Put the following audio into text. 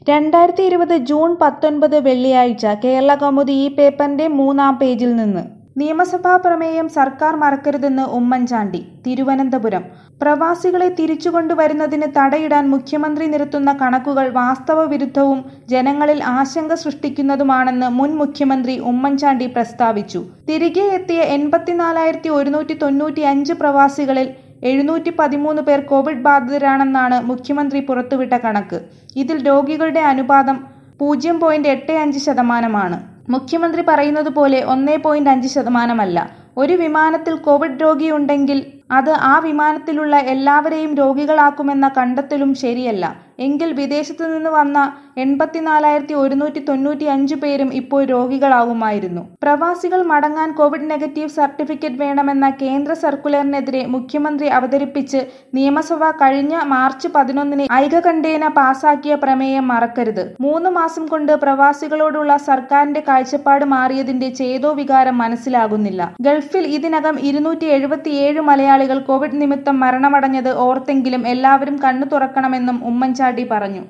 രണ്ടായിരത്തി ഇരുപത് ജൂൺ പത്തൊൻപത് വെള്ളിയാഴ്ച കേരളകൗമുദി ഈ പേപ്പറിന്റെ മൂന്നാം പേജിൽ നിന്ന് നിയമസഭാ പ്രമേയം സർക്കാർ മറക്കരുതെന്ന് ഉമ്മൻചാണ്ടി തിരുവനന്തപുരം പ്രവാസികളെ തിരിച്ചുകൊണ്ടുവരുന്നതിന് തടയിടാൻ മുഖ്യമന്ത്രി നിരത്തുന്ന കണക്കുകൾ വാസ്തവവിരുദ്ധവും ജനങ്ങളിൽ ആശങ്ക സൃഷ്ടിക്കുന്നതുമാണെന്ന് മുൻ മുഖ്യമന്ത്രി ഉമ്മൻചാണ്ടി പ്രസ്താവിച്ചു തിരികെ എത്തിയ എൺപത്തിനാലായിരത്തി ഒരുന്നൂറ്റി തൊണ്ണൂറ്റി അഞ്ച് പ്രവാസികളിൽ എഴുന്നൂറ്റി പതിമൂന്ന് പേർ കോവിഡ് ബാധിതരാണെന്നാണ് മുഖ്യമന്ത്രി പുറത്തുവിട്ട കണക്ക് ഇതിൽ രോഗികളുടെ അനുപാതം പൂജ്യം പോയിന്റ് എട്ട് അഞ്ച് ശതമാനമാണ് മുഖ്യമന്ത്രി പറയുന്നത് പോലെ ഒന്നേ പോയിന്റ് അഞ്ച് ശതമാനമല്ല ഒരു വിമാനത്തിൽ കോവിഡ് രോഗിയുണ്ടെങ്കിൽ അത് ആ വിമാനത്തിലുള്ള എല്ലാവരെയും രോഗികളാക്കുമെന്ന കണ്ടെത്തലും ശരിയല്ല എങ്കിൽ വിദേശത്തു നിന്ന് വന്ന എൺപത്തിനാലായിരത്തി ഒരുന്നൂറ്റി തൊണ്ണൂറ്റി അഞ്ച് പേരും ഇപ്പോൾ രോഗികളാകുമായിരുന്നു പ്രവാസികൾ മടങ്ങാൻ കോവിഡ് നെഗറ്റീവ് സർട്ടിഫിക്കറ്റ് വേണമെന്ന കേന്ദ്ര സർക്കുലറിനെതിരെ മുഖ്യമന്ത്രി അവതരിപ്പിച്ച് നിയമസഭ കഴിഞ്ഞ മാർച്ച് പതിനൊന്നിന് ഐകകണ്ഠേന പാസാക്കിയ പ്രമേയം മറക്കരുത് മൂന്ന് മാസം കൊണ്ട് പ്രവാസികളോടുള്ള സർക്കാരിന്റെ കാഴ്ചപ്പാട് മാറിയതിന്റെ ചേതോ വികാരം മനസ്സിലാകുന്നില്ല ഗൾഫിൽ ഇതിനകം ഇരുന്നൂറ്റി എഴുപത്തിയേഴ് മലയാളികൾ കോവിഡ് നിമിത്തം മരണമടഞ്ഞത് ഓർത്തെങ്കിലും എല്ലാവരും കണ്ണു തുറക്കണമെന്നും ഉമ്മൻചാണ്ടി പറഞ്ഞു